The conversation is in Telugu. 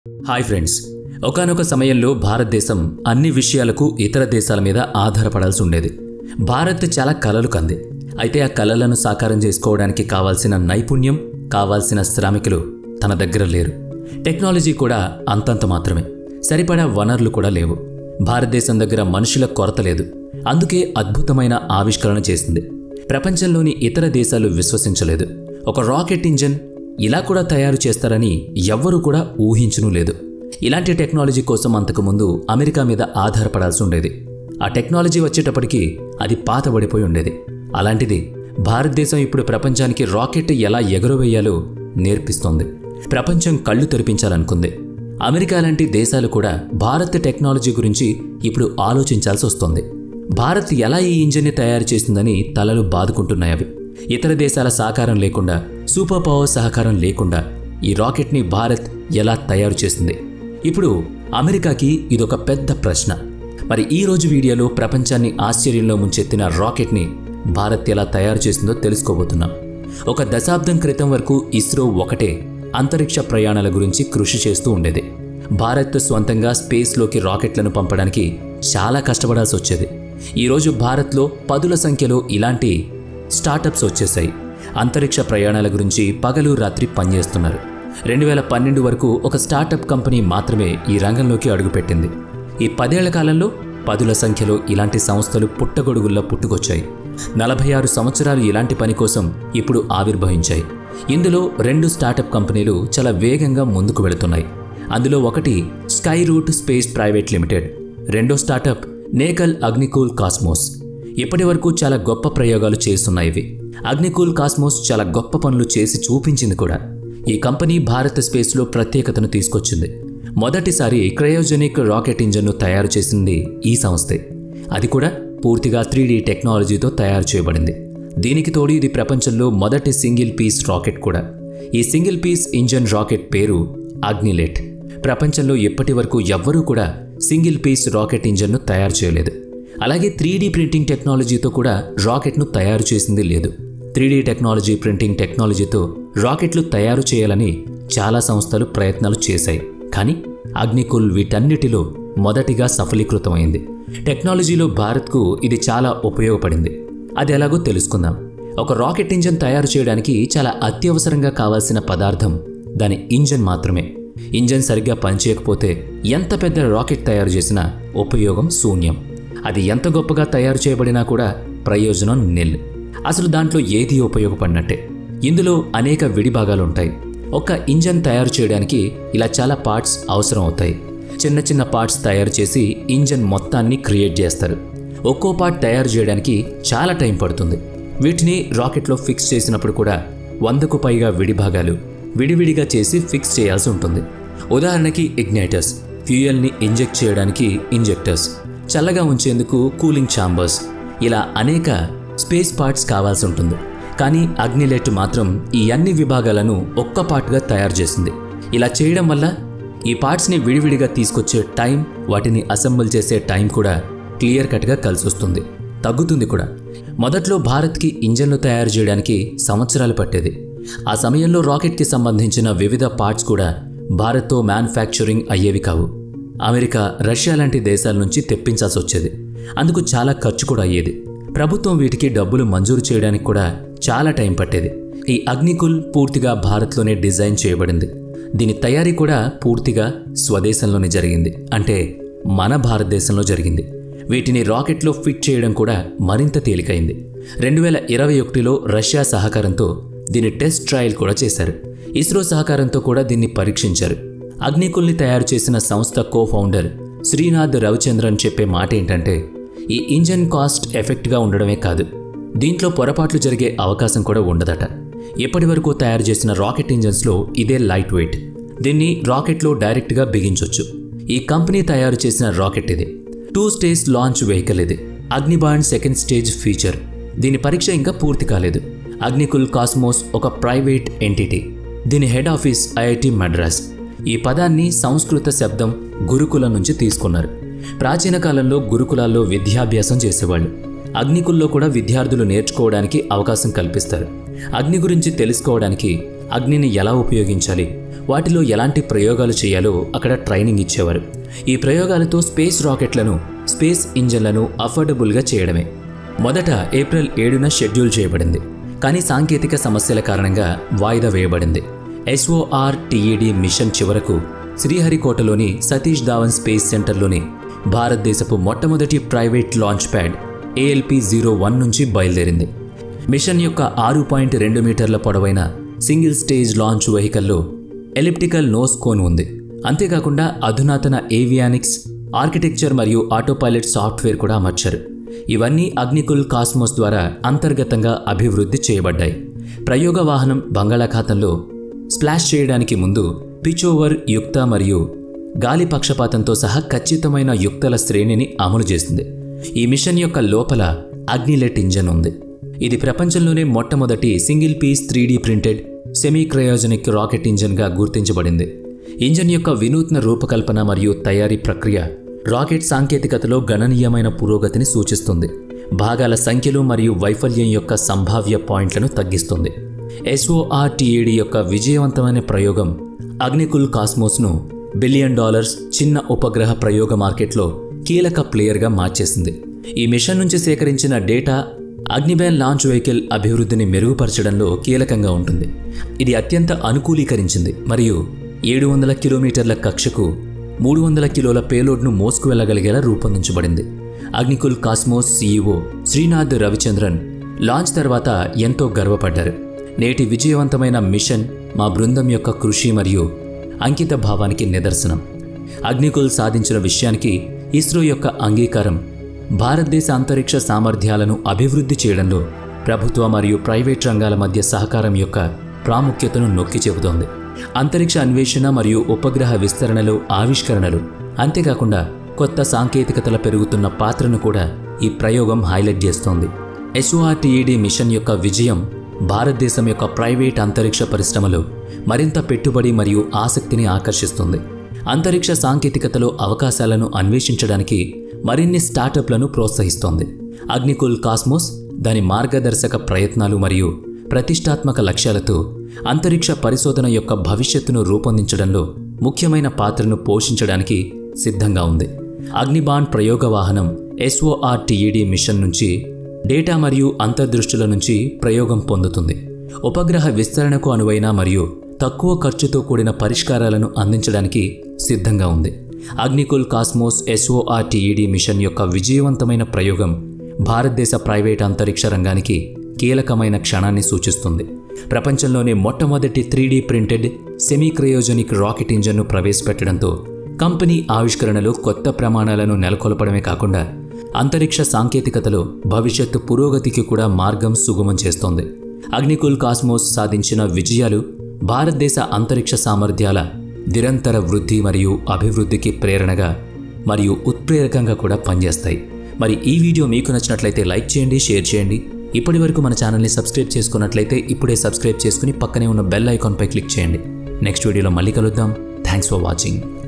హాయ్ ఫ్రెండ్స్ ఒకానొక సమయంలో భారతదేశం అన్ని విషయాలకు ఇతర దేశాల మీద ఆధారపడాల్సి ఉండేది భారత్ చాలా కలలు కంది అయితే ఆ కలలను సాకారం చేసుకోవడానికి కావాల్సిన నైపుణ్యం కావాల్సిన శ్రామికులు తన దగ్గర లేరు టెక్నాలజీ కూడా అంతంత మాత్రమే సరిపడా వనరులు కూడా లేవు భారతదేశం దగ్గర మనుషుల కొరత లేదు అందుకే అద్భుతమైన ఆవిష్కరణ చేసింది ప్రపంచంలోని ఇతర దేశాలు విశ్వసించలేదు ఒక రాకెట్ ఇంజన్ ఇలా కూడా తయారు చేస్తారని ఎవ్వరూ కూడా ఊహించను లేదు ఇలాంటి టెక్నాలజీ కోసం అంతకుముందు అమెరికా మీద ఆధారపడాల్సి ఉండేది ఆ టెక్నాలజీ వచ్చేటప్పటికి అది పాతబడిపోయి ఉండేది అలాంటిది భారతదేశం ఇప్పుడు ప్రపంచానికి రాకెట్ ఎలా ఎగురవేయాలో నేర్పిస్తోంది ప్రపంచం కళ్ళు తెరిపించాలనుకుంది అమెరికా లాంటి దేశాలు కూడా భారత్ టెక్నాలజీ గురించి ఇప్పుడు ఆలోచించాల్సి వస్తోంది భారత్ ఎలా ఈ ఇంజిన్ని తయారు చేసిందని తలలు బాదుకుంటున్నాయి అవి ఇతర దేశాల సహకారం లేకుండా సూపర్ పవర్ సహకారం లేకుండా ఈ రాకెట్ని భారత్ ఎలా తయారు చేసింది ఇప్పుడు అమెరికాకి ఇదొక పెద్ద ప్రశ్న మరి ఈ రోజు వీడియోలో ప్రపంచాన్ని ఆశ్చర్యంలో ముంచెత్తిన రాకెట్ని భారత్ ఎలా తయారు చేసిందో తెలుసుకోబోతున్నాం ఒక దశాబ్దం క్రితం వరకు ఇస్రో ఒకటే అంతరిక్ష ప్రయాణాల గురించి కృషి చేస్తూ ఉండేది భారత్ స్వంతంగా స్పేస్లోకి రాకెట్లను పంపడానికి చాలా కష్టపడాల్సి వచ్చేది ఈరోజు భారత్లో పదుల సంఖ్యలో ఇలాంటి స్టార్టప్స్ వచ్చేసాయి అంతరిక్ష ప్రయాణాల గురించి పగలు రాత్రి పనిచేస్తున్నారు రెండు వేల పన్నెండు వరకు ఒక స్టార్టప్ కంపెనీ మాత్రమే ఈ రంగంలోకి అడుగుపెట్టింది ఈ పదేళ్ల కాలంలో పదుల సంఖ్యలో ఇలాంటి సంస్థలు పుట్టగొడుగుల్లో పుట్టుకొచ్చాయి నలభై ఆరు సంవత్సరాలు ఇలాంటి పని కోసం ఇప్పుడు ఆవిర్భవించాయి ఇందులో రెండు స్టార్టప్ కంపెనీలు చాలా వేగంగా ముందుకు వెళుతున్నాయి అందులో ఒకటి Skyroot space private limited రెండో స్టార్టప్ నేకల్ అగ్నికూల్ కాస్మోస్ ఇప్పటి వరకు చాలా గొప్ప ప్రయోగాలు చేస్తున్నాయి ఇవి అగ్నికూల్ కాస్మోస్ చాలా గొప్ప పనులు చేసి చూపించింది కూడా ఈ కంపెనీ భారత స్పేస్లో ప్రత్యేకతను తీసుకొచ్చింది మొదటిసారి క్రయోజెనిక్ రాకెట్ ఇంజన్ను తయారు చేసింది ఈ సంస్థే అది కూడా పూర్తిగా త్రీ టెక్నాలజీతో తయారు చేయబడింది దీనికి తోడు ఇది ప్రపంచంలో మొదటి సింగిల్ పీస్ రాకెట్ కూడా ఈ సింగిల్ పీస్ ఇంజన్ రాకెట్ పేరు అగ్నిలెట్ ప్రపంచంలో ఇప్పటి వరకు ఎవ్వరూ కూడా సింగిల్ పీస్ రాకెట్ ఇంజన్ను తయారు చేయలేదు అలాగే త్రీ ప్రింటింగ్ టెక్నాలజీతో కూడా రాకెట్ను తయారు చేసింది లేదు త్రీ టెక్నాలజీ ప్రింటింగ్ టెక్నాలజీతో రాకెట్లు తయారు చేయాలని చాలా సంస్థలు ప్రయత్నాలు చేశాయి కానీ అగ్నికుల్ వీటన్నిటిలో మొదటిగా సఫలీకృతమైంది టెక్నాలజీలో భారత్కు ఇది చాలా ఉపయోగపడింది అది ఎలాగో తెలుసుకుందాం ఒక రాకెట్ ఇంజన్ తయారు చేయడానికి చాలా అత్యవసరంగా కావాల్సిన పదార్థం దాని ఇంజన్ మాత్రమే ఇంజన్ సరిగ్గా పనిచేయకపోతే ఎంత పెద్ద రాకెట్ తయారు చేసినా ఉపయోగం శూన్యం అది ఎంత గొప్పగా తయారు చేయబడినా కూడా ప్రయోజనం నిల్ అసలు దాంట్లో ఏది ఉపయోగపడినట్టే ఇందులో అనేక విడి భాగాలు ఉంటాయి ఒక ఇంజన్ తయారు చేయడానికి ఇలా చాలా పార్ట్స్ అవసరం అవుతాయి చిన్న చిన్న పార్ట్స్ తయారు చేసి ఇంజన్ మొత్తాన్ని క్రియేట్ చేస్తారు ఒక్కో పార్ట్ తయారు చేయడానికి చాలా టైం పడుతుంది వీటిని రాకెట్లో ఫిక్స్ చేసినప్పుడు కూడా వందకు పైగా విడి భాగాలు విడివిడిగా చేసి ఫిక్స్ చేయాల్సి ఉంటుంది ఉదాహరణకి ఇగ్నైటర్స్ ఫ్యూయల్ని ఇంజెక్ట్ చేయడానికి ఇంజెక్టర్స్ చల్లగా ఉంచేందుకు కూలింగ్ ఛాంబర్స్ ఇలా అనేక స్పేస్ పార్ట్స్ కావాల్సి ఉంటుంది కానీ అగ్నిలెట్ మాత్రం ఈ అన్ని విభాగాలను ఒక్క పార్ట్గా తయారు చేసింది ఇలా చేయడం వల్ల ఈ పార్ట్స్ని విడివిడిగా తీసుకొచ్చే టైం వాటిని అసెంబుల్ చేసే టైం కూడా క్లియర్ కట్గా కలిసి వస్తుంది తగ్గుతుంది కూడా మొదట్లో భారత్కి ఇంజన్లు తయారు చేయడానికి సంవత్సరాలు పట్టేది ఆ సమయంలో రాకెట్కి సంబంధించిన వివిధ పార్ట్స్ కూడా భారత్తో మ్యానుఫ్యాక్చరింగ్ అయ్యేవి కావు అమెరికా రష్యా లాంటి దేశాల నుంచి తెప్పించాల్సి వచ్చేది అందుకు చాలా ఖర్చు కూడా అయ్యేది ప్రభుత్వం వీటికి డబ్బులు మంజూరు చేయడానికి కూడా చాలా టైం పట్టేది ఈ అగ్నికుల్ పూర్తిగా భారత్లోనే డిజైన్ చేయబడింది దీని తయారీ కూడా పూర్తిగా స్వదేశంలోనే జరిగింది అంటే మన భారతదేశంలో జరిగింది వీటిని రాకెట్లో ఫిట్ చేయడం కూడా మరింత తేలికైంది రెండు వేల ఇరవై ఒకటిలో రష్యా సహకారంతో దీని టెస్ట్ ట్రయల్ కూడా చేశారు ఇస్రో సహకారంతో కూడా దీన్ని పరీక్షించారు అగ్నికుల్ని తయారు చేసిన సంస్థ కో ఫౌండర్ శ్రీనాథ్ రవిచంద్రన్ చెప్పే మాట ఏంటంటే ఈ ఇంజన్ కాస్ట్ ఎఫెక్ట్గా ఉండడమే కాదు దీంట్లో పొరపాట్లు జరిగే అవకాశం కూడా ఉండదట ఇప్పటి వరకు తయారు చేసిన రాకెట్ ఇంజన్స్లో ఇదే లైట్ వెయిట్ దీన్ని రాకెట్లో డైరెక్ట్గా బిగించొచ్చు ఈ కంపెనీ తయారు చేసిన రాకెట్ ఇది టూ స్టేజ్ లాంచ్ వెహికల్ ఇది అగ్నిబాండ్ సెకండ్ స్టేజ్ ఫీచర్ దీని పరీక్ష ఇంకా పూర్తి కాలేదు అగ్నికుల్ కాస్మోస్ ఒక ప్రైవేట్ ఎంటిటీ దీని హెడ్ ఆఫీస్ ఐఐటి మద్రాస్ ఈ పదాన్ని సంస్కృత శబ్దం గురుకుల నుంచి తీసుకున్నారు ప్రాచీన కాలంలో గురుకులాల్లో విద్యాభ్యాసం చేసేవాళ్ళు అగ్నికుల్లో కూడా విద్యార్థులు నేర్చుకోవడానికి అవకాశం కల్పిస్తారు అగ్ని గురించి తెలుసుకోవడానికి అగ్నిని ఎలా ఉపయోగించాలి వాటిలో ఎలాంటి ప్రయోగాలు చేయాలో అక్కడ ట్రైనింగ్ ఇచ్చేవారు ఈ ప్రయోగాలతో స్పేస్ రాకెట్లను స్పేస్ ఇంజన్లను అఫోర్డబుల్గా చేయడమే మొదట ఏప్రిల్ ఏడున షెడ్యూల్ చేయబడింది కానీ సాంకేతిక సమస్యల కారణంగా వాయిదా వేయబడింది ఎస్ఓఆర్ టీఈడి మిషన్ చివరకు శ్రీహరికోటలోని సతీష్ ధావన్ స్పేస్ సెంటర్లోని భారతదేశపు మొట్టమొదటి private launch pad ALP zero one నుంచి బయలుదేరింది మిషన్ యొక్క ఆరు పాయింట్ రెండు మీటర్ల పొడవైన సింగిల్ స్టేజ్ లాంచ్ వెహికల్లో ఎలిప్టికల్ నోస్ కోన్ ఉంది అంతేకాకుండా అధునాతన ఏవియానిక్స్ ఆర్కిటెక్చర్ మరియు ఆటోపైలట్ సాఫ్ట్వేర్ కూడా అమర్చారు ఇవన్నీ అగ్నికుల్ కాస్మోస్ ద్వారా అంతర్గతంగా అభివృద్ధి చేయబడ్డాయి ప్రయోగ వాహనం బంగాళాఖాతంలో స్ప్లాష్ చేయడానికి ముందు పిచోవర్ యుక్త మరియు గాలి పక్షపాతంతో సహా ఖచ్చితమైన యుక్తల శ్రేణిని అమలు చేసింది ఈ మిషన్ యొక్క లోపల అగ్నిలెట్ ఇంజన్ ఉంది ఇది ప్రపంచంలోనే మొట్టమొదటి single piece three printed semi cryogenic rocket ఇంజన్గా గుర్తించబడింది ఇంజన్ యొక్క వినూత్న రూపకల్పన మరియు తయారీ ప్రక్రియ రాకెట్ సాంకేతికతలో గణనీయమైన పురోగతిని సూచిస్తుంది భాగాల సంఖ్యలు మరియు వైఫల్యం యొక్క సంభావ్య పాయింట్లను తగ్గిస్తుంది ఎస్ఓఆర్టీఏడి యొక్క విజయవంతమైన ప్రయోగం అగ్నికుల్ కాస్మోస్ను బిలియన్ డాలర్స్ చిన్న ఉపగ్రహ ప్రయోగ మార్కెట్లో కీలక ప్లేయర్గా మార్చేసింది ఈ మిషన్ నుంచి సేకరించిన డేటా అగ్నిబ్యాన్ లాంచ్ వెహికల్ అభివృద్ధిని మెరుగుపరచడంలో కీలకంగా ఉంటుంది ఇది అత్యంత అనుకూలీకరించింది మరియు ఏడు వందల కిలోమీటర్ల కక్షకు మూడు వందల కిలోల పేలోడ్ను మోసుకు వెళ్ళగలిగేలా రూపొందించబడింది అగ్నికుల్ కాస్మోస్ సీఈఓ శ్రీనాథ్ రవిచంద్రన్ లాంచ్ తర్వాత ఎంతో గర్వపడ్డారు నేటి విజయవంతమైన మిషన్ మా బృందం యొక్క కృషి మరియు అంకిత భావానికి నిదర్శనం అగ్నికుల్ సాధించిన విషయానికి ఇస్రో యొక్క అంగీకారం భారతదేశ అంతరిక్ష సామర్థ్యాలను అభివృద్ధి చేయడంలో ప్రభుత్వ మరియు ప్రైవేట్ రంగాల మధ్య సహకారం యొక్క ప్రాముఖ్యతను నొక్కి చెబుతోంది అంతరిక్ష అన్వేషణ మరియు ఉపగ్రహ విస్తరణలో ఆవిష్కరణలు అంతేకాకుండా కొత్త సాంకేతికతల పెరుగుతున్న పాత్రను కూడా ఈ ప్రయోగం హైలైట్ చేస్తోంది ఎస్ఓఆర్టీఈడి మిషన్ యొక్క విజయం భారతదేశం యొక్క ప్రైవేట్ అంతరిక్ష పరిశ్రమలో మరింత పెట్టుబడి మరియు ఆసక్తిని ఆకర్షిస్తుంది అంతరిక్ష సాంకేతికతలో అవకాశాలను అన్వేషించడానికి మరిన్ని స్టార్టప్లను ప్రోత్సహిస్తోంది అగ్నికుల్ కాస్మోస్ దాని మార్గదర్శక ప్రయత్నాలు మరియు ప్రతిష్టాత్మక లక్ష్యాలతో అంతరిక్ష పరిశోధన యొక్క భవిష్యత్తును రూపొందించడంలో ముఖ్యమైన పాత్రను పోషించడానికి సిద్ధంగా ఉంది అగ్నిబాన్ ప్రయోగ వాహనం ఎస్ఓఆర్టీఈడి మిషన్ నుంచి డేటా మరియు అంతర్దృష్టుల నుంచి ప్రయోగం పొందుతుంది ఉపగ్రహ విస్తరణకు అనువైన మరియు తక్కువ ఖర్చుతో కూడిన పరిష్కారాలను అందించడానికి సిద్ధంగా ఉంది అగ్నికుల్ కాస్మోస్ ఎస్ఓఆర్టీఈడి మిషన్ యొక్క విజయవంతమైన ప్రయోగం భారతదేశ ప్రైవేట్ అంతరిక్ష రంగానికి కీలకమైన క్షణాన్ని సూచిస్తుంది ప్రపంచంలోనే మొట్టమొదటి three printed semi cryogenic rocket ఇంజన్ను ప్రవేశపెట్టడంతో కంపెనీ ఆవిష్కరణలో కొత్త ప్రమాణాలను నెలకొల్పడమే కాకుండా అంతరిక్ష సాంకేతికతలో భవిష్యత్తు పురోగతికి కూడా మార్గం సుగమం చేస్తోంది అగ్నికుల్ కాస్మోస్ సాధించిన విజయాలు భారతదేశ అంతరిక్ష సామర్థ్యాల నిరంతర వృద్ధి మరియు అభివృద్ధికి ప్రేరణగా మరియు ఉత్ప్రేరకంగా కూడా పనిచేస్తాయి మరి ఈ వీడియో మీకు నచ్చినట్లయితే లైక్ చేయండి షేర్ చేయండి ఇప్పటి వరకు మన ఛానల్ని సబ్స్క్రైబ్ చేసుకున్నట్లయితే ఇప్పుడే సబ్స్క్రైబ్ చేసుకుని పక్కనే ఉన్న బెల్ ఐకాన్పై క్లిక్ చేయండి నెక్స్ట్ వీడియోలో మళ్ళీ కలుద్దాం థ్యాంక్స్ ఫర్ వాచింగ్